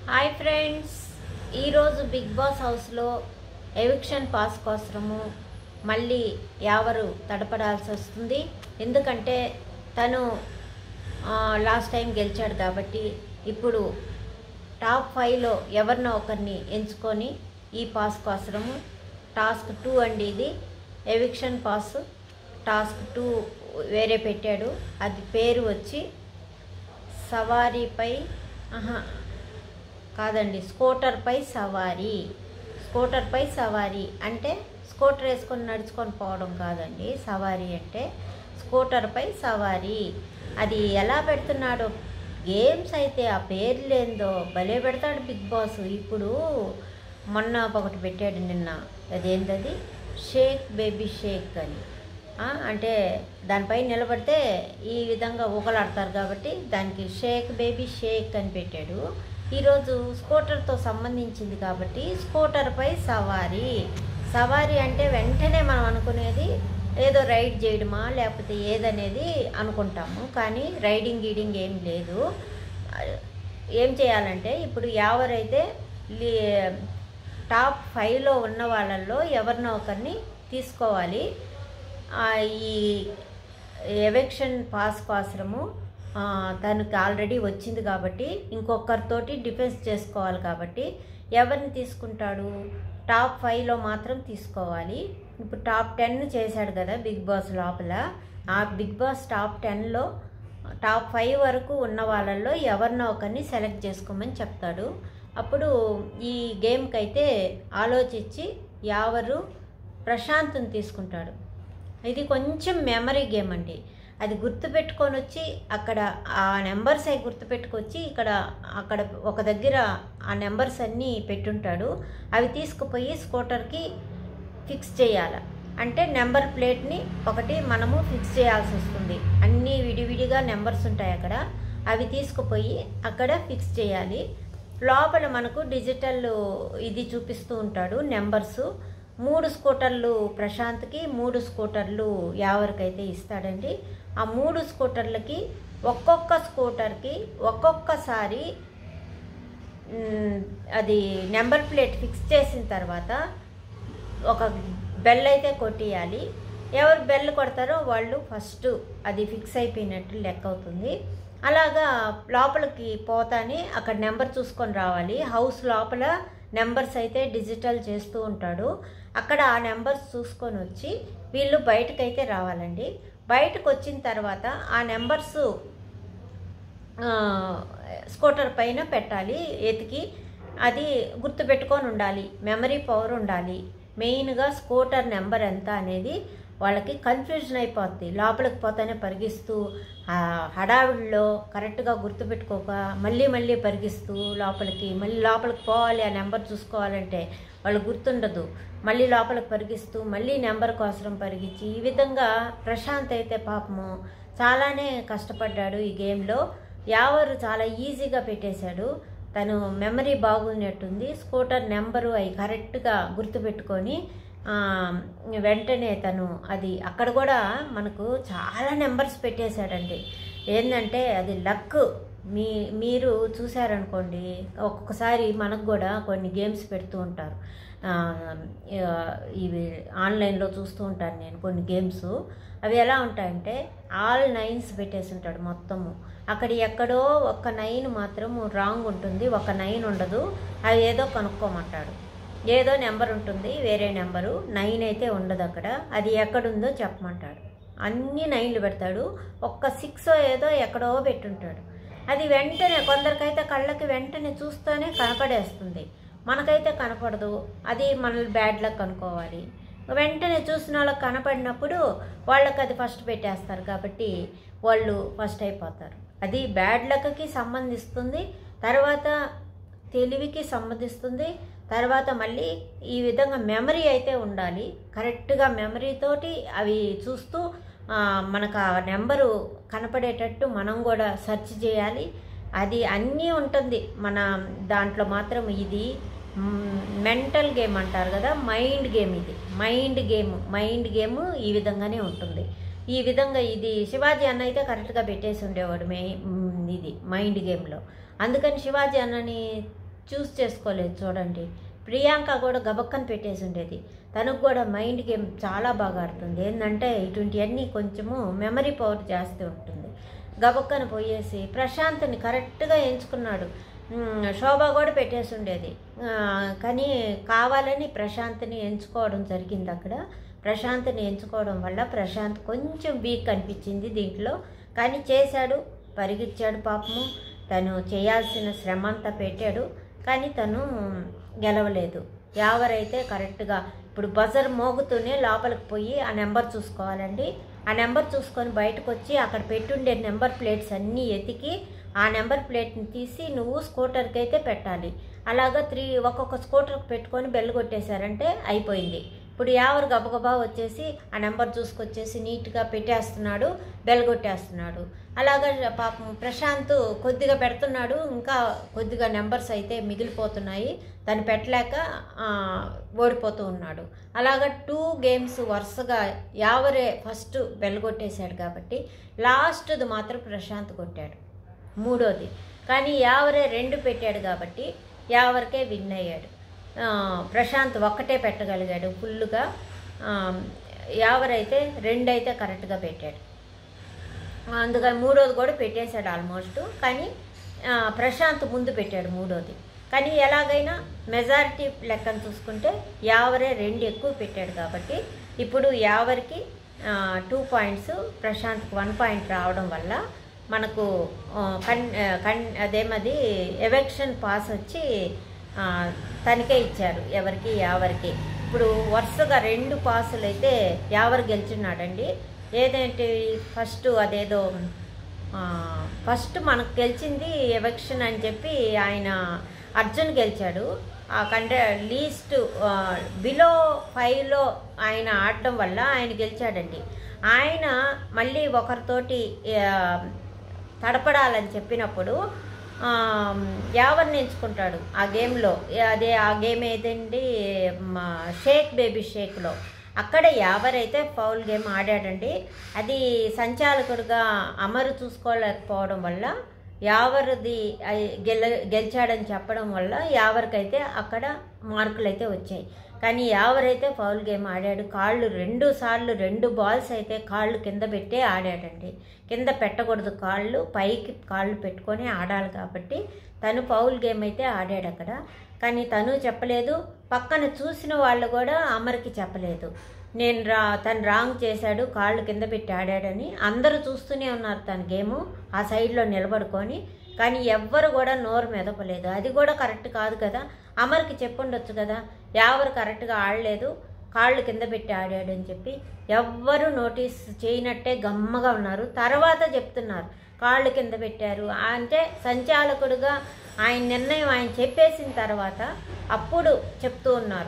hi friends ఈరోజు big boss హౌస్లో eviction pass కోసము మళ్ళీ ఎవరు తడపడాల్సి వస్తుంది ఎందుకంటే తను లాస్ట్ టైం గెలిచాడు కాబట్టి ఇప్పుడు టాప్ ఫైవ్లో ఎవరినో ఒకరిని ఎంచుకొని ఈ పాస్ కోసము టాస్క్ టూ అండి ఇది ఎవిక్షన్ పాస్ టాస్క్ టూ వేరే పెట్టాడు అది పేరు వచ్చి సవారీపై ఆహా, కాదండి స్కూటర్పై సవారీ స్కూటర్పై సవారీ అంటే స్కూటర్ వేసుకొని నడుచుకొని పోవడం కాదండి సవారీ అంటే స్కూటర్పై సవారీ అది ఎలా పెడుతున్నాడో గేమ్స్ అయితే ఆ పేర్లేందో భలే పెడతాడు బిగ్ బాస్ ఇప్పుడు మొన్న ఒకటి పెట్టాడు నిన్న అదేంటది షేక్ బేబీ షేక్ అని ఆ, అంటే దానిపై నిలబడితే ఈ విధంగా ఊకలాడతారు కాబట్టి దానికి షేక్ బేబీ షేక్ అని పెట్టాడు ఈరోజు స్కూటర్తో సంబంధించింది కాబట్టి స్కూటర్పై సవారీ సవారీ అంటే వెంటనే మనం అనుకునేది ఏదో రైడ్ చేయడమా లేకపోతే ఏదనేది అనుకుంటాము కానీ రైడింగ్ గీడింగ్ ఏం లేదు ఏం చేయాలంటే ఇప్పుడు ఎవరైతే లీ- టాప్ ఫైవ్లో ఉన్న వాళ్ళల్లో ఎవరినో ఒకరిని తీసుకోవాలి ఆ, ఈ ఎవిక్షన్ పాస్ కోసము ఆ, తనకి ఆల్రెడీ వచ్చింది కాబట్టి ఇంకొకరితోటి డిఫెన్స్ చేసుకోవాలి కాబట్టి ఎవరిని తీసుకుంటాడు టాప్ ఫైవ్లో మాత్రం తీసుకోవాలి ఇప్పుడు టాప్ టెన్ చేశాడు కదా బిగ్ బాస్ లోపల ఆ బిగ్ బాస్ టాప్ టెన్లో టాప్ ఫైవ్ వరకు ఉన్న వాళ్ళల్లో ఎవరినో ఒకరిని సెలెక్ట్ చేసుకోమని చెప్తాడు అప్పుడు ఈ గేమ్కి అయితే ఆలోచించి ఎవరు ప్రశాంత్ని తీసుకుంటాడు ఇది కొంచెం మెమరీ గేమ్ అండి అది గుర్తుపెట్టుకొని వచ్చి అక్కడ ఆ నెంబర్స్ అవి గుర్తుపెట్టుకొచ్చి ఇక్కడ అక్కడ ఒక దగ్గర ఆ నెంబర్స్ అన్నీ పెట్టుంటాడు అవి తీసుకుపోయి స్కూటర్కి ఫిక్స్ చేయాలి అంటే నెంబర్ ప్లేట్ని ఒకటి మనము ఫిక్స్ చేయాల్సి వస్తుంది అన్నీ విడివిడిగా నెంబర్స్ ఉంటాయి అక్కడ అవి తీసుకుపోయి అక్కడ ఫిక్స్ చేయాలి లోపల మనకు డిజిటల్ ఇది చూపిస్తూ ఉంటాడు నెంబర్స్ మూడు స్కూటర్లు ప్రశాంత్కి మూడు స్కూటర్లు యావరికైతే ఇస్తాడండి ఆ మూడు స్కూటర్లకి ఒక్కొక్క స్కూటర్కి ఒక్కొక్కసారి మ్, అది నెంబర్ ప్లేట్ ఫిక్స్ చేసిన తర్వాత ఒక బెల్ అయితే కొట్టేయాలి ఎవరు బెల్ కొడతారో వాళ్ళు ఫస్ట్ అది ఫిక్స్ అయిపోయినట్టు లెక్క అవుతుంది అలాగా లోపలికి పోతానే అక్కడ నెంబర్ చూసుకొని రావాలి హౌస్ లోపల నెంబర్స్ అయితే డిజిటల్ చేస్తూ ఉంటాడు అక్కడ ఆ నెంబర్స్ చూసుకొని వచ్చి వీళ్ళు బయటకైతే రావాలండి బయటకు వచ్చిన తర్వాత ఆ నెంబర్స్ ఆ, స్కూటర్ పైన పెట్టాలి ఎతికి అది గుర్తుపెట్టుకొని ఉండాలి మెమరీ పవర్ ఉండాలి మెయిన్గా స్కూటర్ నెంబర్ ఎంత అనేది వాళ్ళకి కన్ఫ్యూజన్ అయిపోద్ది లోపలికి పోతానే పరిగిస్తూ ఆ హడావిడిలో కరెక్ట్గా గుర్తుపెట్టుకోక మళ్ళీ మళ్ళీ పరిగిస్తూ లోపలికి మళ్ళీ లోపలికి పోవాలి ఆ నెంబర్ చూసుకోవాలంటే వాళ్ళు గుర్తుండదు మళ్ళీ లోపలికి పరిగిస్తూ మళ్ళీ నెంబర్ కోసం పరిగించి ఈ విధంగా ప్రశాంత్ అయితే పాపము చాలానే కష్టపడ్డాడు ఈ గేమ్లో యావరు చాలా ఈజీగా పెట్టేశాడు తను మెమరీ బాగున్నట్టుంది స్కూటర్ నెంబరు అవి కరెక్ట్గా గుర్తుపెట్టుకొని ఆ, వెంటనే తను అది అక్కడ కూడా మనకు చాలా నెంబర్స్ పెట్టేశాడండి ఏంటంటే అది లక్ మీ మీరు చూసారనుకోండి ఒక్కొక్కసారి మనకు కూడా కొన్ని గేమ్స్ పెడుతూ ఉంటారు ఆ, ఆ, ఇవి ఆన్లైన్లో చూస్తూ ఉంటాను నేను కొన్ని గేమ్స్ అవి ఎలా ఉంటాయంటే ఆల్ నైన్స్ పెట్టేసి ఉంటాడు మొత్తము అక్కడ ఎక్కడో ఒక నైన్ మాత్రం రాంగ్ ఉంటుంది ఒక నైన్ ఉండదు అది ఏదో కనుక్కోమంటాడు ఏదో నెంబర్ ఉంటుంది వేరే నెంబరు నైన్ అయితే ఉండదు అక్కడ అది ఎక్కడుందో చెప్పమంటాడు అన్ని నైన్లు పెడతాడు ఒక్క సిక్స్ ఏదో ఎక్కడో పెట్టుంటాడు అది వెంటనే కొందరికైతే కళ్ళకి వెంటనే చూస్తూనే కనపడేస్తుంది మనకైతే కనపడదు అది మనల్ని బ్యాడ్ లక్ అనుకోవాలి వెంటనే చూసిన వాళ్ళకి కనపడినప్పుడు వాళ్ళకి అది ఫస్ట్ పెట్టేస్తారు కాబట్టి వాళ్ళు ఫస్ట్ అయిపోతారు అది బ్యాడ్ లక్కి సంబంధిస్తుంది తర్వాత తెలివికి సంబంధిస్తుంది తర్వాత మళ్ళీ ఈ విధంగా మెమరీ అయితే ఉండాలి కరెక్ట్గా మెమరీతోటి అవి చూస్తూ ఆ, మనకు ఆ నెంబరు కనపడేటట్టు మనం కూడా సెర్చ్ చేయాలి అది అన్నీ ఉంటుంది మన దాంట్లో మాత్రం ఇది మెంటల్ గేమ్ అంటారు కదా మైండ్ గేమ్ ఇది మైండ్ గేమ్ మైండ్ గేమ్ ఈ విధంగానే ఉంటుంది ఈ విధంగా ఇది శివాజీ అన్న అయితే కరెక్ట్గా పెట్టేసి ఉండేవాడు మే మ్, ఇది మైండ్ గేమ్లో అందుకని శివాజీ అన్నని చూస్ చేసుకోలేదు చూడండి ప్రియాంక కూడా గబక్కన పెట్టేసి ఉండేది తనకు కూడా మైండ్ గేమ్ చాలా బాగా ఆడుతుంది ఏంటంటే ఇటువంటివన్నీ కొంచెము మెమరీ పవర్ జాస్తి ఉంటుంది గబక్కన పోయేసి ప్రశాంత్ని కరెక్ట్గా ఎంచుకున్నాడు ఉమ్, శోభ కూడా పెట్టేసి ఉండేది ఆ, కానీ కావాలని ప్రశాంత్ని ఎంచుకోవడం జరిగింది అక్కడ ప్రశాంత్ని ఎంచుకోవడం వల్ల ప్రశాంత్ కొంచెం వీక్ అనిపించింది దీంట్లో కానీ చేశాడు పరిగెత్తాడు పాపము తను చేయాల్సిన శ్రమ అంతా పెట్టాడు కానీ తను గెలవలేదు ఎవరైతే కరెక్ట్గా ఇప్పుడు బజర్ మోగుతూనే లోపలికి పోయి ఆ నెంబర్ చూసుకోవాలండి ఆ నెంబర్ చూసుకొని బయటకు వచ్చి అక్కడ పెట్టుండే నెంబర్ ప్లేట్స్ అన్నీ ఎతికి ఆ నెంబర్ ప్లేట్ని తీసి నువ్వు స్కూటర్కి అయితే పెట్టాలి అలాగా త్రీ ఒక్కొక్క స్కూటర్కి పెట్టుకొని బెల్ కొట్టేశారంటే అయిపోయింది ఇప్పుడు ఎవరు గబగబా వచ్చేసి ఆ నెంబర్ చూసుకొచ్చేసి నీట్గా పెట్టేస్తున్నాడు బెల్ కొట్టేస్తున్నాడు అలాగా పాపం ప్రశాంత్ కొద్దిగా పెడుతున్నాడు ఇంకా కొద్దిగా నెంబర్స్ అయితే మిగిలిపోతున్నాయి దాన్ని పెట్టలేక ఆ, ఓడిపోతూ ఉన్నాడు అలాగా టూ గేమ్స్ వరుసగా యావరే ఫస్ట్ బెల్ కొట్టేశాడు కాబట్టి లాస్ట్ది మాత్రం ప్రశాంత్ కొట్టాడు మూడోది కానీ యావరే రెండు పెట్టాడు కాబట్టి యావరికే విన్ అయ్యాడు ఆ, ప్రశాంత్ ఒక్కటే పెట్టగలిగాడు ఫుల్గా ఆ, యావరైతే రెండైతే కరెక్ట్గా పెట్టాడు అందుకని మూడోది కూడా పెట్టేశాడు ఆల్మోస్ట్ కానీ ఆ, ప్రశాంత్ ముందు పెట్టాడు మూడోది కానీ ఎలాగైనా మెజారిటీ లెక్కను చూసుకుంటే యావరే రెండు ఎక్కువ పెట్టాడు కాబట్టి ఇప్పుడు యావరికి టూ పాయింట్స్ ప్రశాంత్కి వన్ పాయింట్ రావడం వల్ల మనకు ఆ, కన్ ఆ, కన్ అదేమది ఎవెక్షన్ పాస్ వచ్చి ఆ, తనకే ఇచ్చారు ఎవరికి యావరికి ఇప్పుడు వరుసగా రెండు పాసులు అయితే యావర్ గెలిచున్నాడండి ఏదంటే ఫస్ట్ అదేదో ఆ, ఫస్ట్ మనకు గెలిచింది ఎలక్షన్ అని చెప్పి ఆయన అర్జున్ గెలిచాడు ఆ కంటే లీస్ట్ బిలో ఫైవ్లో ఆయన ఆడడం వల్ల ఆయన గెలిచాడండి ఆయన మళ్ళీ ఒకరితోటి ఆ, తడపడాలని చెప్పినప్పుడు ఆ, ఎవరిని ఎంచుకుంటాడు ఆ గేమ్లో అదే ఆ గేమ్ ఏదండి మా షేక్ బేబీ షేక్లో అక్కడ ఎవరైతే ఫౌల్ గేమ్ ఆడాడండి అది సంచాలకుడుగా అమరు చూసుకోలేకపోవడం వల్ల యావరిది అయ్- గెల గెలిచాడని చెప్పడం వల్ల యావరికైతే అక్కడ మార్కులు అయితే వచ్చాయి కానీ యావరైతే ఫౌల్ గేమ్ ఆడాడు కాళ్ళు రెండు సార్లు రెండు బాల్స్ అయితే కాళ్ళు కింద పెట్టే ఆడాడండి కింద పెట్టకూడదు కాళ్ళు పైకి కాళ్ళు పెట్టుకొని ఆడాలి కాబట్టి తను ఫౌల్ గేమ్ అయితే ఆడాడు అక్కడ కానీ తను చెప్పలేదు పక్కన చూసిన వాళ్ళు కూడా అమర్కి చెప్పలేదు నేను రా తను రాంగ్ చేశాడు కాళ్ళు కింద పెట్టి ఆడాడని అందరూ చూస్తూనే ఉన్నారు తన గేము ఆ సైడ్లో నిలబడుకొని కానీ ఎవ్వరు కూడా నోరు మెదపలేదు అది కూడా కరెక్ట్ కాదు కదా అమర్కి చెప్పుండొచ్చు కదా ఎవరు కరెక్ట్గా ఆడలేదు కాళ్ళు కింద పెట్టి ఆడాడు అని చెప్పి ఎవ్వరు నోటీస్ చేయనట్టే గమ్మగా ఉన్నారు తర్వాత చెప్తున్నారు కాళ్ళు కింద పెట్టారు అంటే సంచాలకుడుగా ఆయన నిర్ణయం ఆయన చెప్పేసిన తర్వాత అప్పుడు చెప్తూ ఉన్నారు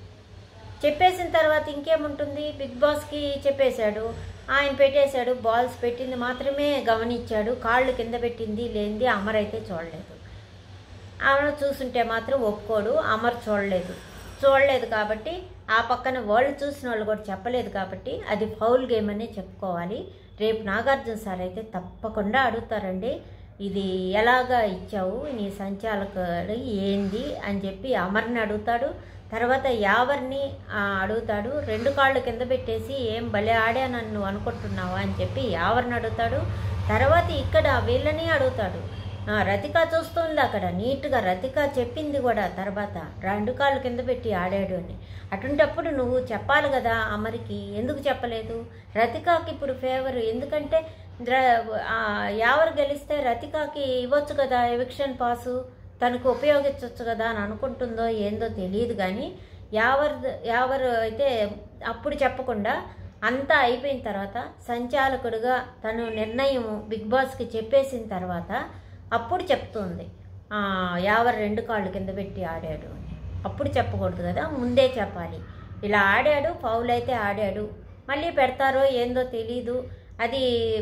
చెప్పేసిన తర్వాత ఇంకేముంటుంది బిగ్ బాస్కి చెప్పేశాడు ఆయన పెట్టేశాడు బాల్స్ పెట్టింది మాత్రమే గమనించాడు కాళ్ళు కింద పెట్టింది లేనిది అమర్ అయితే చూడలేదు ఆమెను చూసుంటే మాత్రం ఒప్పుకోడు అమర్ చూడలేదు చూడలేదు కాబట్టి ఆ పక్కన వాళ్ళు చూసిన వాళ్ళు కూడా చెప్పలేదు కాబట్టి అది ఫౌల్ గేమ్ అనే చెప్పుకోవాలి రేపు నాగార్జున సార్ అయితే తప్పకుండా అడుగుతారండి ఇది ఎలాగా ఇచ్చావు నీ సంచాలకుడు ఏంది అని చెప్పి అమర్ని అడుగుతాడు తర్వాత యావర్ని ఆ, అడుగుతాడు రెండు కాళ్ళు కింద పెట్టేసి ఏం భలే ఆడా నన్ను అనుకుంటున్నావా అని చెప్పి యావర్ని అడుగుతాడు తర్వాత ఇక్కడ వీళ్ళని అడుగుతాడు ఆ, రతిక చూస్తుంది అక్కడ నీట్గా రతిక చెప్పింది కూడా తర్వాత రెండు కాళ్ళు కింద పెట్టి ఆడాడు అని అటువంటప్పుడు నువ్వు చెప్పాలి కదా అమరికి ఎందుకు చెప్పలేదు రతికాకి ఇప్పుడు ఫేవర్ ఎందుకంటే ద్ర- ఆ, యావరు గెలిస్తే రతికాకి ఇవ్వచ్చు కదా ఎవిక్షన్ పాసు తనకు ఉపయోగించవచ్చు కదా అని అనుకుంటుందో ఏందో తెలియదు కానీ యావర్ యావరు అయితే అప్పుడు చెప్పకుండా అంతా అయిపోయిన తర్వాత సంచాలకుడుగా తను నిర్ణయం బిగ్ బాస్కి చెప్పేసిన తర్వాత అప్పుడు చెప్తుంది "ఆ, యావర్ రెండు కాళ్ళు కింద పెట్టి ఆడాడు అని అప్పుడు చెప్పకూడదు కదా ముందే చెప్పాలి ఇలా ఆడాడు ఫౌల్ అయితే ఆడాడు మళ్ళీ పెడతారో ఏందో తెలీదు అది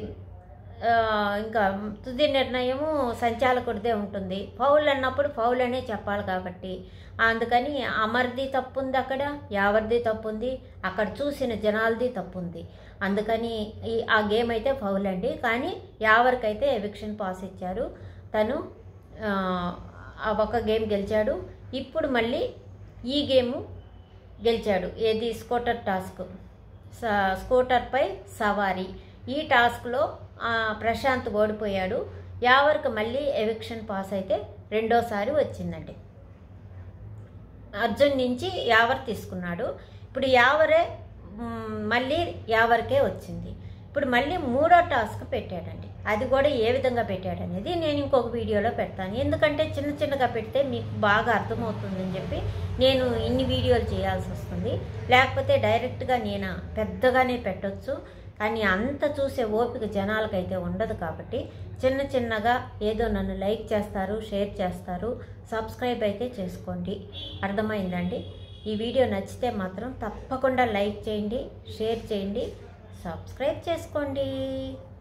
ఆ, ఇంకా తుది నిర్ణయము సంచాలకుడిదే ఉంటుంది ఫౌల్ అన్నప్పుడు ఫౌల్ అనే చెప్పాలి కాబట్టి అందుకని అమర్ది తప్పు ఉంది అక్కడ యావర్ది తప్పు ఉంది అక్కడ చూసిన జనాలది తప్పు ఉంది అందుకని ఈ ఆ గేమ్ అయితే ఫౌల్ అండి కానీ యావర్కైతే ఎవిక్షన్ పాస్ ఇచ్చారు తను ఆ, ఆ ఒక గేమ్ గెలిచాడు ఇప్పుడు మళ్ళీ ఈ గేము గెలిచాడు ఏది స్కూటర్ టాస్క్ స- స్కూటర్పై సవారీ ఈ టాస్క్లో ఆ, ప్రశాంత్ ఓడిపోయాడు యావర్కి మళ్ళీ ఎవిక్షన్ పాస్ అయితే రెండోసారి వచ్చిందండి అర్జున్ నుంచి యావర్ తీసుకున్నాడు ఇప్పుడు యావరే మ్, మళ్ళీ యావర్కే వచ్చింది ఇప్పుడు మళ్ళీ మూడో టాస్క్ పెట్టాడండి అది కూడా ఏ విధంగా పెట్టాడనేది నేను ఇంకొక వీడియోలో పెడతాను ఎందుకంటే చిన్న చిన్నగా పెడితే మీకు బాగా అర్థమవుతుందని చెప్పి నేను ఇన్ని వీడియోలు చేయాల్సి వస్తుంది లేకపోతే డైరెక్ట్గా నేను పెద్దగానే పెట్టొచ్చు కానీ అంత చూసే ఓపిక జనాలకైతే ఉండదు కాబట్టి చిన్న చిన్నగా ఏదో నన్ను లైక్ చేస్తారు షేర్ చేస్తారు సబ్స్క్రైబ్ అయితే చేసుకోండి అర్థమైందండి ఈ వీడియో నచ్చితే మాత్రం తప్పకుండా లైక్ చేయండి షేర్ చేయండి సబ్స్క్రైబ్ చేసుకోండి